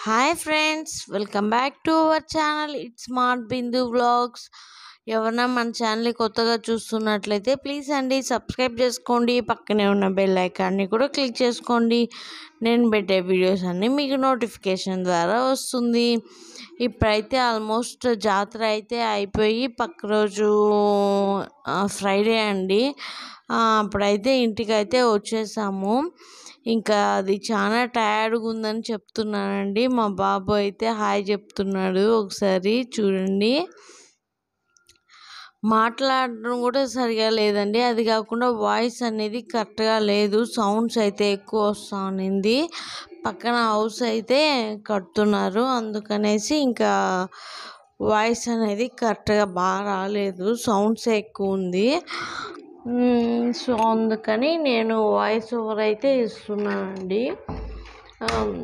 hi friends welcome back to our channel it's smart Bindu vlogs ఎవరన్నా మన channel కొత్తగా చూస్తున్నట్లయితే ప్లీజ్ అండి సబ్స్క్రైబ్ చేసుకోండి పక్కనే ఉన్న బెల్ ఐకాన్ని కూడా క్లిక్ చేసుకోండి నేను పెట్టే వీడియోస్ అన్నీ మీకు నోటిఫికేషన్ ద్వారా వస్తుంది ఇప్పుడైతే ఆల్మోస్ట్ జాతర అయితే అయిపోయి పక్క రోజు ఫ్రైడే అండి ఆ, అప్పుడైతే ఇంటికైతే వచ్చేసాము ఇంకా అది చాలా టయర్డ్గా ఉందని చెప్తున్నానండి మా బాబు అయితే హాయ్ చెప్తున్నాడు ఒకసారి చూడండి మాట్లాడడం కూడా సరిగా లేదండి అది కాకుండా వాయిస్ అనేది కరెక్ట్గా లేదు సౌండ్స్ అయితే ఎక్కువ వస్తూ ఉన్నింది పక్కన హౌస్ అయితే కడుతున్నారు అందుకనేసి ఇంకా వాయిస్ అనేది కరెక్ట్గా బాగా రాలేదు సౌండ్స్ ఎక్కువ ఉంది మ్మ్, సో అందుకని నేను వాయిస్ ఓవర్ అయితే ఇస్తున్నానండి ఆమ్,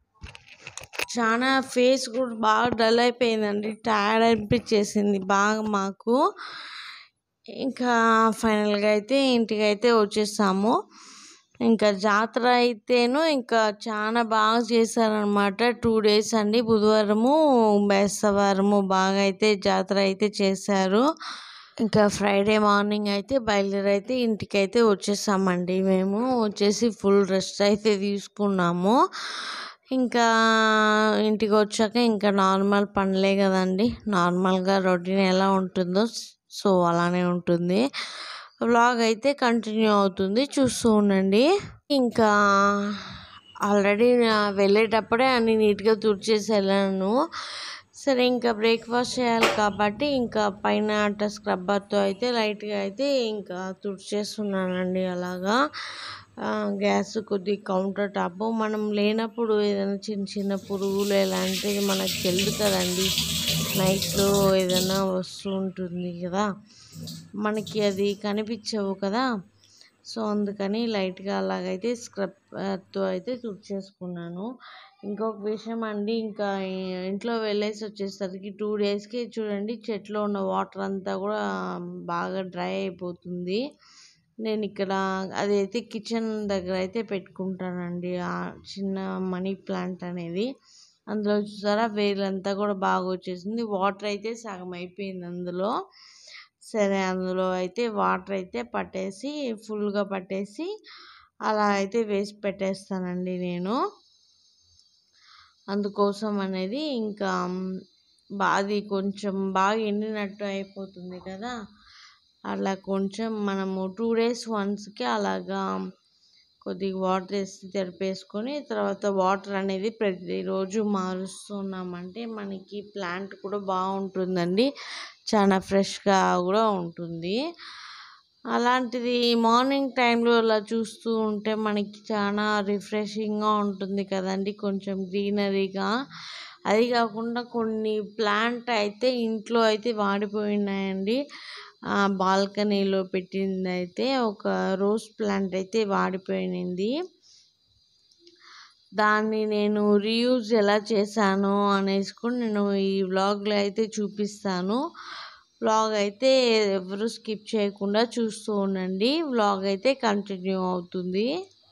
చాలా ఫేస్ కూడా బాగా డల్ అయిపోయిందండి టైర్డ్ అనిపించేసింది బాగా మాకు ఇంకా ఫైనల్గా అయితే ఇంటికి అయితే వచ్చేసాము ఇంకా జాతర అయితేను ఇంకా చాలా బాగా చేశారనమాట టూ డేస్ అండి బుధవారము బేస్తవారము బాగా అయితే జాతర అయితే చేశారు ఇంకా ఫ్రైడే మార్నింగ్ అయితే బయలుదేరి అయితే ఇంటికి అయితే వచ్చేసామండి మేము వచ్చేసి ఫుల్ రెస్ట్ అయితే తీసుకున్నాము ఇంకా ఇంటికి వచ్చాక ఇంకా నార్మల్ పనులే కదండి నార్మల్గా రొటీన్ ఎలా ఉంటుందో సో అలానే ఉంటుంది వ్లాగ్ అయితే కంటిన్యూ అవుతుంది చూస్తూ ఉండండి ఇంకా ఆల్రెడీ వెళ్ళేటప్పుడే అన్ని నీట్గా తుడిచేసి వెళ్ళాను సరే ఇంకా బ్రేక్ఫాస్ట్ చేయాలి కాబట్టి ఇంకా పైన అట్ట స్క్రబ్బర్తో అయితే లైట్గా అయితే ఇంకా తుడిచేస్తున్నానండి అలాగా ఆ, గ్యాస్ కొద్ది కౌంటర్ టాప్ మనం లేనప్పుడు ఏదైనా చిన్న చిన్న పురుగులు ఎలాంటివి మనకు తెలియదు కదండి నైట్లో ఏదైనా వస్తూ ఉంటుంది కదా మనకి అది కనిపించవు కదా సో అందుకని లైట్గా అలాగైతే స్క్రబ్తో అయితే తుడిచేసుకున్నాను ఇంకొక విషయం అండి ఇంకా ఈ- ఇంట్లో వెళ్ళేసి వచ్చేసరికి టూ డేస్కి చూడండి చెట్లో ఉన్న వాటర్ అంతా కూడా బాగా డ్రై అయిపోతుంది నేను ఇక్కడ అదైతే కిచెన్ దగ్గర అయితే పెట్టుకుంటానండి ఆ చిన్న మనీ ప్లాంట్ అనేది అందులో చూసారా వేర్లంతా కూడా బాగా వచ్చేసింది వాటర్ అయితే సగం అయిపోయింది అందులో సరే అందులో అయితే వాటర్ అయితే పట్టేసి ఫుల్గా పట్టేసి అలా అయితే వేసి పెట్టేస్తానండి నేను అందుకోసం అనేది ఇంకా బా అది కొంచెం బాగా ఎండినట్టు అయిపోతుంది కదా అలా కొంచెం మనము టూ డేస్ వన్స్కి అలాగా కొద్దిగా వాటర్ వేసి తడిపేసుకొని తర్వాత వాటర్ అనేది ప్రతిరోజు మారుస్తున్నామంటే మనకి ప్లాంట్ కూడా బాగుంటుందండి చాలా ఫ్రెష్గా కూడా ఉంటుంది అలాంటిది మార్నింగ్ టైంలో అలా చూస్తూ ఉంటే మనకి చాలా రిఫ్రెషింగ్గా ఉంటుంది కదండి కొంచెం గ్రీనరీగా అది కాకుండా కొన్ని ప్లాంట్ అయితే ఇంట్లో అయితే వాడిపోయినాయండి ఆ బాల్కనీలో పెట్టింది అయితే ఒక రోజ్ ప్లాంట్ అయితే వాడిపోయింది దాన్ని నేను రీయూజ్ ఎలా చేశాను అనేసి కూడా నేను ఈ వ్లాగ్లో అయితే చూపిస్తాను వ్లాగ్ అయితే ఎవరు స్కిప్ చేయకుండా చూస్తూ ఉండండి వ్లాగ్ అయితే కంటిన్యూ అవుతుంది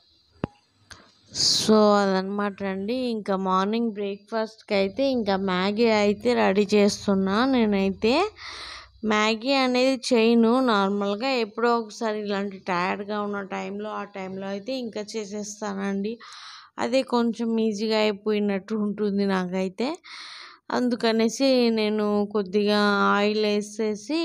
సో అదనమాట అండి ఇంకా మార్నింగ్ బ్రేక్ఫాస్ట్కి అయితే ఇంకా మ్యాగీ అయితే రెడీ చేస్తున్నా నేనైతే మ్యాగీ అనేది చేయను నార్మల్గా ఎప్పుడో ఒకసారి ఇలాంటి టైర్డ్గా ఉన్న టైంలో ఆ టైంలో అయితే ఇంకా చేసేస్తానండి అదే కొంచెం ఈజీగా అయిపోయినట్టు ఉంటుంది నాకైతే అందుకనేసి నేను కొద్దిగా ఆయిల్ వేసేసి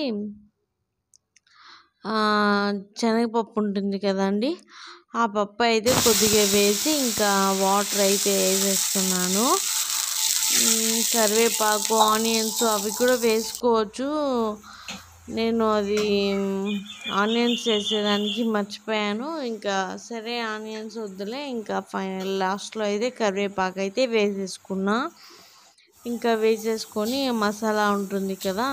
ఆ, శనగపప్పు ఉంటుంది కదండి ఆ పప్పు అయితే కొద్దిగా వేసి ఇంకా వాటర్ అయితే వేసేస్తున్నాను మ్, కరివేపాకు ఆనియన్స్ అవి కూడా వేసుకోవచ్చు నేను అది ఆనియన్స్ వేసేదానికి మర్చిపోయాను ఇంకా సరే ఆనియన్స్ వద్దులే ఇంకా ఫైనల్ లాస్ట్లో అయితే కరివేపాకు అయితే వేసేసుకున్నా ఇంకా వేసేసుకొని మసాలా ఉంటుంది కదా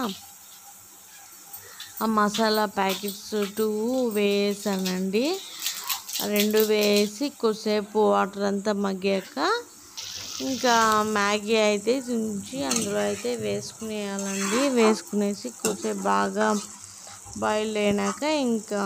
ఆ మసాలా ప్యాకెట్స్ టూ వేసానండి రెండు వేసి కొద్దిసేపు వాటర్ అంతా మగ్గాక ఇంకా మ్యాగీ అయితే ఉంచి అందులో అయితే వేసుకునేయాలండి వేసుకునేసి కొద్దిసేపు బాగా బాయిల్ అయినాక ఇంకా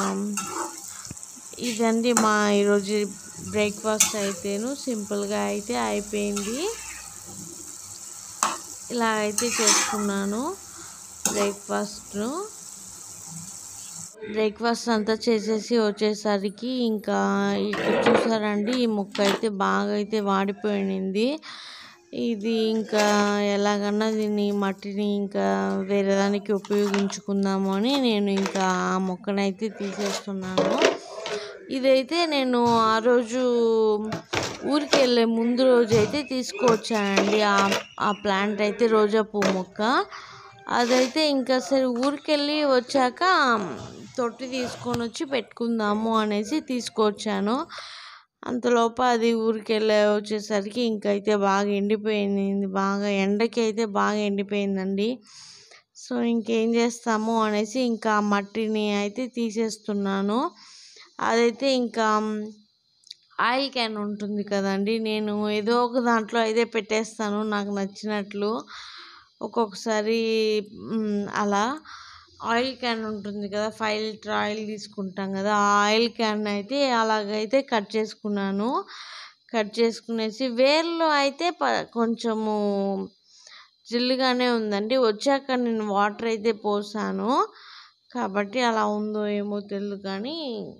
ఇదండి మా ఈరోజు బ్రేక్ఫాస్ట్ అయితేను సింపుల్గా అయితే అయిపోయింది ఇలా అయితే చేసుకున్నాను బ్రేక్ఫాస్ట్ను బ్రేక్ఫాస్ట్ అంతా చేసేసి వచ్చేసరికి ఇంకా ఇక్కడ చూసారండి ఈ మొక్క అయితే బాగా అయితే వాడిపోయింది ఇది ఇంకా ఎలాగన్నా దీన్ని మట్టిని ఇంకా వేరే దానికి ఉపయోగించుకుందాము అని నేను ఇంకా ఆ మొక్కనైతే తీసేస్తున్నాను ఇదైతే నేను ఆ రోజు ఊరికి వెళ్ళే ముందు రోజు అయితే తీసుకువచ్చానండి ఆ ఆ ప్లాంట్ అయితే రోజా పువ్వు మొక్క అదైతే ఇంకా సరే ఊరికి వెళ్ళి వచ్చాక తొట్టి తీసుకొని వచ్చి పెట్టుకుందాము అనేసి తీసుకొచ్చాను అంతలోపు అది ఊరికి వెళ్ళి వచ్చేసరికి ఇంకైతే బాగా ఎండిపోయింది బాగా ఎండకి అయితే బాగా ఎండిపోయిందండి సో ఇంకేం చేస్తాము అనేసి ఇంకా ఆ మట్టిని అయితే తీసేస్తున్నాను అదైతే ఇంకా ఆయిల్ క్యాన్ ఉంటుంది కదండి నేను ఏదో ఒక దాంట్లో అయితే పెట్టేస్తాను నాకు నచ్చినట్లు ఒక్కొక్కసారి మ్, అలా ఆయిల్ క్యాన్ ఉంటుంది కదా ఫైవ్ లీటర్ ఆయిల్ తీసుకుంటాం కదా ఆ ఆయిల్ క్యాన్ అయితే అలాగైతే కట్ చేసుకున్నాను కట్ చేసుకునేసి వేర్లు అయితే ప కొంచెము జిల్లుగానే ఉందండి వచ్చాక నేను వాటర్ అయితే పోసాను కాబట్టి అలా ఉందో ఏమో తెలియదు కానీ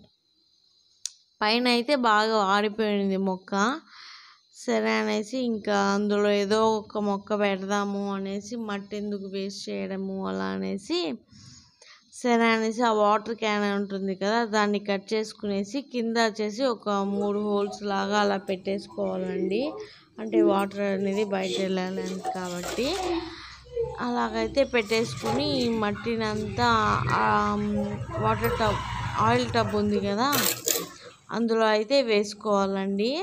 పైన అయితే బాగా ఆడిపోయింది మొక్క సరే అనేసి ఇంకా అందులో ఏదో ఒక మొక్క పెడదాము అనేసి మట్టి ఎందుకు వేస్ట్ చేయడము అలా అనేసి సరే అనేసి ఆ వాటర్ క్యాన్ ఉంటుంది కదా దాన్ని కట్ చేసుకునేసి కింద వచ్చేసి ఒక మూడు హోల్స్ లాగా అలా పెట్టేసుకోవాలండి అంటే వాటర్ అనేది బయట వెళ్ళాలి కాబట్టి అలాగైతే పెట్టేసుకుని ఈ మట్టిని అంతా వాటర్ టబ్ ఆయిల్ టబ్ ఉంది కదా అందులో అయితే వేసుకోవాలండి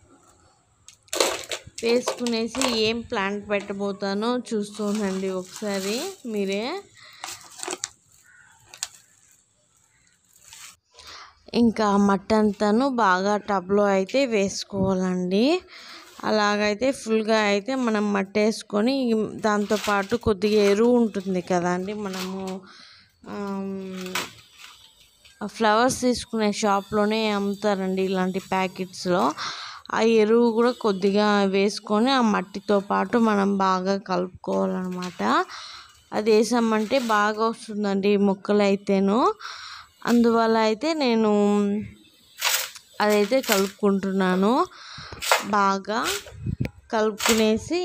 వేసుకునేసి ఏం ప్లాంట్ పెట్టబోతానో చూస్తుండండి ఒకసారి మీరే ఇంకా మట్టి అంతాను బాగా టబ్లో అయితే వేసుకోవాలండి అలాగైతే ఫుల్గా అయితే మనం మట్టి వేసుకొని దాంతోపాటు కొద్దిగా ఎరువు ఉంటుంది కదండి మనము ఫ్లవర్స్ తీసుకునే షాప్లోనే అమ్ముతారండి ఇలాంటి ప్యాకెట్స్లో ఆ ఎరువు కూడా కొద్దిగా వేసుకొని ఆ మట్టితో పాటు మనం బాగా కలుపుకోవాలన్నమాట అది వేసామంటే బాగా వస్తుందండి ఈ మొక్కలు అయితేను అందువల్ల అయితే నేను అదైతే కలుపుకుంటున్నాను బాగా కలుపుకునేసి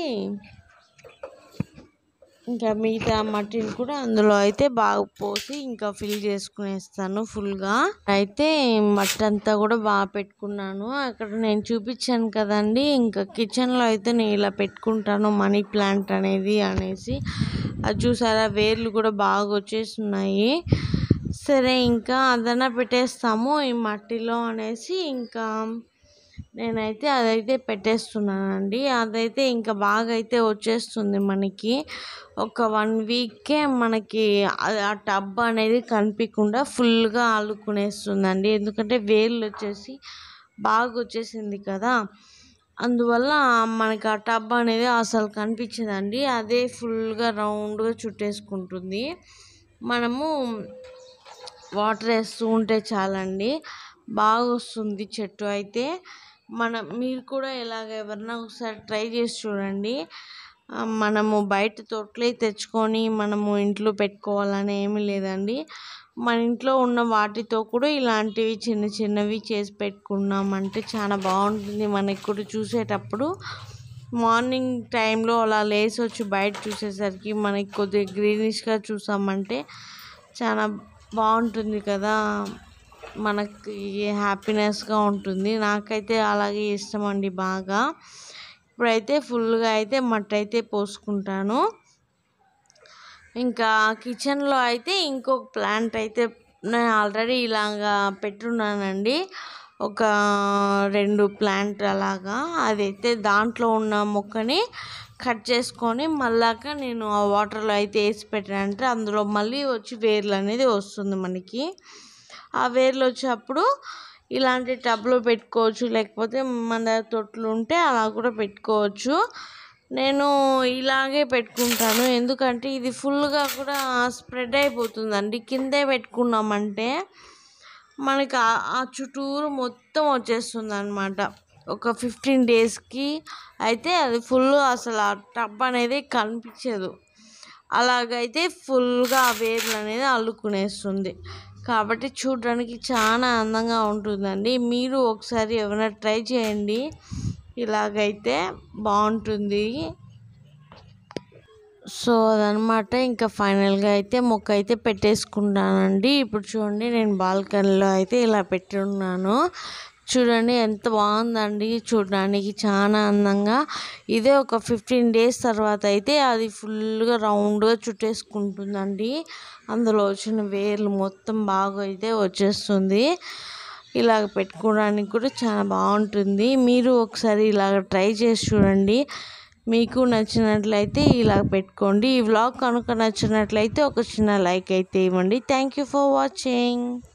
ఇంకా మిగతా మట్టిని కూడా అందులో అయితే బాగా పోసి ఇంకా ఫిల్ చేసుకునేస్తాను ఫుల్గా అయితే మట్టి అంతా కూడా బాగా పెట్టుకున్నాను అక్కడ నేను చూపించాను కదండి ఇంకా కిచెన్లో అయితే నేను ఇలా పెట్టుకుంటాను మనీ ప్లాంట్ అనేది అనేసి అది చూసారా వేర్లు కూడా బాగా వచ్చేస్తున్నాయి సరే ఇంకా అదన పెట్టేస్తాము ఈ మట్టిలో అనేసి ఇంకా నేనైతే అదైతే పెట్టేస్తున్నానండి అదైతే ఇంకా బాగా అయితే వచ్చేస్తుంది మనకి ఒక వన్ వీక్కే మనకి ఆ- ఆ టబ్ అనేది కనిపించకుండా ఫుల్గా అల్లుకునేస్తుందండి ఎందుకంటే వేర్లు వచ్చేసి బాగా వచ్చేసింది కదా అందువల్ల మనకి ఆ టబ్ అనేది అసలు కనిపించదండి అదే ఫుల్గా రౌండ్గా చుట్టేసుకుంటుంది మనము వాటర్ వేస్తూ ఉంటే చాలండి బాగా వస్తుంది చెట్టు అయితే మనం మీరు కూడా ఇలాగ ఎవరన్నా ఒకసారి ట్రై చేసి చూడండి ఆ, మనము బయట తొట్లే తెచ్చుకొని మనము ఇంట్లో పెట్టుకోవాలని ఏమీ లేదండి మన ఇంట్లో ఉన్న వాటితో కూడా ఇలాంటివి చిన్న చిన్నవి చేసి పెట్టుకున్నామంటే చాలా బాగుంటుంది మనకి కూడా చూసేటప్పుడు మార్నింగ్ టైంలో అలా లేసి వచ్చి బయట చూసేసరికి మనకి కొద్దిగా గ్రీనిష్గా చూసామంటే చాలా బాగుంటుంది కదా మనకి హ్యాపీనెస్గా ఉంటుంది నాకైతే అలాగే ఇష్టం అండి బాగా ఇప్పుడైతే ఫుల్గా అయితే మట్టి అయితే పోసుకుంటాను ఇంకా కిచెన్లో అయితే ఇంకొక ప్లాంట్ అయితే నేను ఆల్రెడీ ఇలాగా పెట్టున్నానండి ఒక రెండు ప్లాంట్ అలాగా అదైతే దాంట్లో ఉన్న మొక్కని కట్ చేసుకొని మళ్ళాక నేను ఆ వాటర్లో అయితే వేసి పెట్టానంటే అందులో మళ్ళీ వచ్చి వేర్లు అనేది వస్తుంది మనకి ఆ వేర్లు వచ్చేటప్పుడు ఇలాంటి టబ్లో పెట్టుకోవచ్చు లేకపోతే మన దగ్గర తొట్లు ఉంటే అలా కూడా పెట్టుకోవచ్చు నేను ఇలాగే పెట్టుకుంటాను ఎందుకంటే ఇది ఫుల్గా కూడా స్ప్రెడ్ అయిపోతుందండి కిందే పెట్టుకున్నామంటే మనకి ఆ- ఆ చుట్టూరు మొత్తం వచ్చేస్తుంది అనమాట ఒక ఫిఫ్టీన్ డేస్కి అయితే అది ఫుల్ అసలు ఆ టబ్ అనేది కనిపించదు అలాగైతే ఫుల్గా ఆ వేర్లు అనేది అల్లుకునేస్తుంది కాబట్టి చూడడానికి చాలా అందంగా ఉంటుందండి మీరు ఒకసారి ఎవరైనా ట్రై చేయండి ఇలాగైతే బాగుంటుంది సో అదనమాట ఇంకా ఫైనల్గా అయితే మొక్క అయితే పెట్టేసుకుంటానండి ఇప్పుడు చూడండి నేను బాల్కనీలో అయితే ఇలా పెట్టి ఉన్నాను చూడండి ఎంత బాగుందండి చూడడానికి చాలా అందంగా ఇదే ఒక ఫిఫ్టీన్ డేస్ తర్వాత అయితే అది ఫుల్గా రౌండ్గా చుట్టేసుకుంటుందండి అందులో వచ్చిన వేర్లు మొత్తం బాగా అయితే వచ్చేస్తుంది ఇలాగ పెట్టుకోవడానికి కూడా చాలా బాగుంటుంది మీరు ఒకసారి ఇలాగ ట్రై చేసి చూడండి మీకు నచ్చినట్లయితే ఇలా పెట్టుకోండి ఈ వ్లాగ్ కనుక నచ్చినట్లయితే ఒక చిన్న లైక్ అయితే ఇవ్వండి థ్యాంక్ యూ ఫర్ వాచింగ్